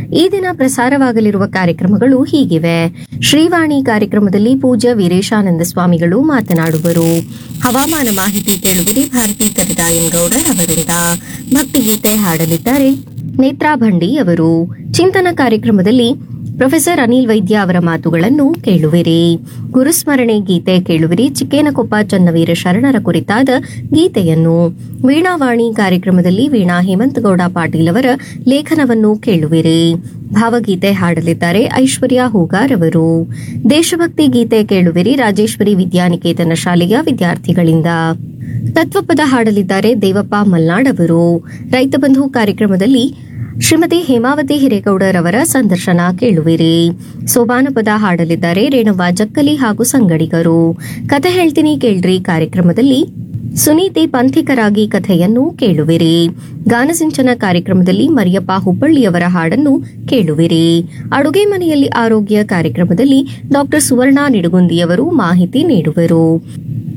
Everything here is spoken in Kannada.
ಈ ದಿನ ಪ್ರಸಾರವಾಗಲಿರುವ ಕಾರ್ಯಕ್ರಮಗಳು ಹೀಗಿವೆ ಶ್ರೀವಾಣಿ ಕಾರ್ಯಕ್ರಮದಲ್ಲಿ ಪೂಜ್ಯ ವೀರೇಶಾನಂದ ಸ್ವಾಮಿಗಳು ಮಾತನಾಡುವರು ಹವಾಮಾನ ಮಾಹಿತಿ ಕೇಳುವಿರಿ ಭಾರತಿ ಕರಿದಾಯನ್ ಗೌಡರ್ ಅವರಿಂದ ಭಕ್ತಿಗೀತೆ ಹಾಡಲಿದ್ದಾರೆ ನೇತ್ರಾ ಭಂಡಿ ಅವರು ಚಿಂತನ ಕಾರ್ಯಕ್ರಮದಲ್ಲಿ ಪ್ರೊಫೆಸರ್ ಅನಿಲ್ ವೈದ್ಯ ಅವರ ಮಾತುಗಳನ್ನು ಕೇಳುವಿರಿ ಗುರುಸ್ಮರಣೆ ಗೀತೆ ಕೇಳುವಿರಿ ಚಿಕ್ಕೇನಕೊಪ್ಪ ಚನ್ನವೀರ ಶರಣರ ಕುರಿತಾದ ಗೀತೆಯನ್ನು ವೀಣಾವಾಣಿ ಕಾರ್ಯಕ್ರಮದಲ್ಲಿ ವೀಣಾ ಹೇಮಂತಗೌಡ ಪಾಟೀಲ್ ಅವರ ಲೇಖನವನ್ನು ಕೇಳುವಿರಿ ಭಾವಗೀತೆ ಹಾಡಲಿದ್ದಾರೆ ಐಶ್ವರ್ಯ ಹೂಗಾರ್ ಅವರು ದೇಶಭಕ್ತಿ ಗೀತೆ ಕೇಳುವಿರಿ ರಾಜೇಶ್ವರಿ ವಿದ್ಯಾನಿಕೇತನ ಶಾಲೆಯ ವಿದ್ಯಾರ್ಥಿಗಳಿಂದ ತತ್ವಪದ ಹಾಡಲಿದ್ದಾರೆ ದೇವಪ್ಪ ಮಲ್ನಾಡ್ ಅವರು ರೈತ ಬಂಧು ಕಾರ್ಯಕ್ರಮದಲ್ಲಿ ಶ್ರೀಮತಿ ಹೇಮಾವತಿ ಹಿರೇಗೌಡರ್ ಅವರ ಸಂದರ್ಶನ ಕೇಳುವಿರಿ ಸೋಬಾನ ಪದ ಹಾಡಲಿದ್ದಾರೆ ರೇಣುವ ಜಕ್ಕಲಿ ಹಾಗೂ ಸಂಗಡಿಗರು ಕಥೆ ಹೇಳ್ತೀನಿ ಕೇಳ್ರಿ ಕಾರ್ಯಕ್ರಮದಲ್ಲಿ ಸುನೀತಿ ಪಂಥಿಕರಾಗಿ ಕಥೆಯನ್ನು ಕೇಳುವಿರಿ ಗಾನಸಿಂಚನ ಕಾರ್ಯಕ್ರಮದಲ್ಲಿ ಮರಿಯಪ್ಪ ಹುಬ್ಬಳ್ಳಿಯವರ ಹಾಡನ್ನು ಕೇಳುವಿರಿ ಅಡುಗೆ ಮನೆಯಲ್ಲಿ ಆರೋಗ್ಯ ಕಾರ್ಯಕ್ರಮದಲ್ಲಿ ಡಾಕ್ಟರ್ ಸುವರ್ಣ ನಿಡುಗುಂದಿಯವರು ಮಾಹಿತಿ ನೀಡುವರು